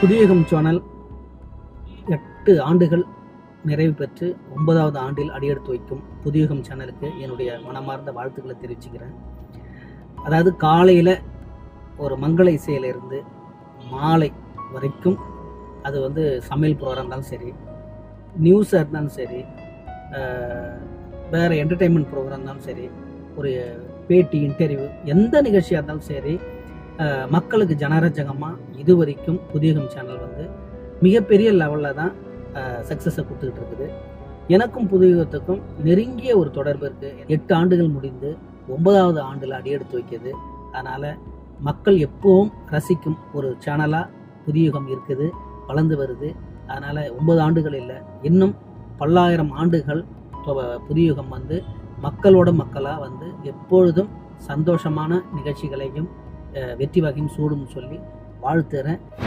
புதியகம் channel எட்டு ஆண்டுகள் நிறைவு பெற்று ஒன்பதாவது ஆண்டில் அடியெடுத்து வைக்கும் புதியகம் சேனலுக்கு என்னுடைய மனமார்ந்த வாழ்த்துக்களை தெரிவிச்சுக்கிறேன் அதாவது காலையில் ஒரு மங்கள இசையிலிருந்து மாலை வரைக்கும் அது வந்து சமையல் ப்ரோக்ராம் இருந்தாலும் சரி நியூஸாக இருந்தாலும் சரி அஹ், வேற என்டர்டெயின்மெண்ட் ப்ரோக்ராம் இருந்தாலும் சரி ஒரு பேட்டி இன்டர்வியூ எந்த நிகழ்ச்சியாக இருந்தாலும் சரி அஹ், மக்களுக்கு ஜனரஞ்சகமாக இது வரைக்கும் புதியகம் சேனல் வந்து மிகப்பெரிய லெவலில் தான் சக்ஸஸை கொடுத்துக்கிட்டு இருக்குது எனக்கும் புதியகத்துக்கும் நெருங்கிய ஒரு தொடர்பு இருக்குது எட்டு ஆண்டுகள் முடிந்து ஒன்பதாவது ஆண்டில் அடியெடுத்து வைக்கிது அதனால் மக்கள் எப்பவும் ரசிக்கும் ஒரு சேனலாக புதியுகம் இருக்குது வளர்ந்து வருது அதனால் ஒன்பது ஆண்டுகள் இல்லை இன்னும் பல்லாயிரம் ஆண்டுகள் தொ- புதியுகம் வந்து மக்களோட மக்களாக வந்து எப்பொழுதும் சந்தோஷமான நிகழ்ச்சிகளையும் அஹ், வெற்றி வகையும் சூடும் சொல்லி வாழ்த்துறேன்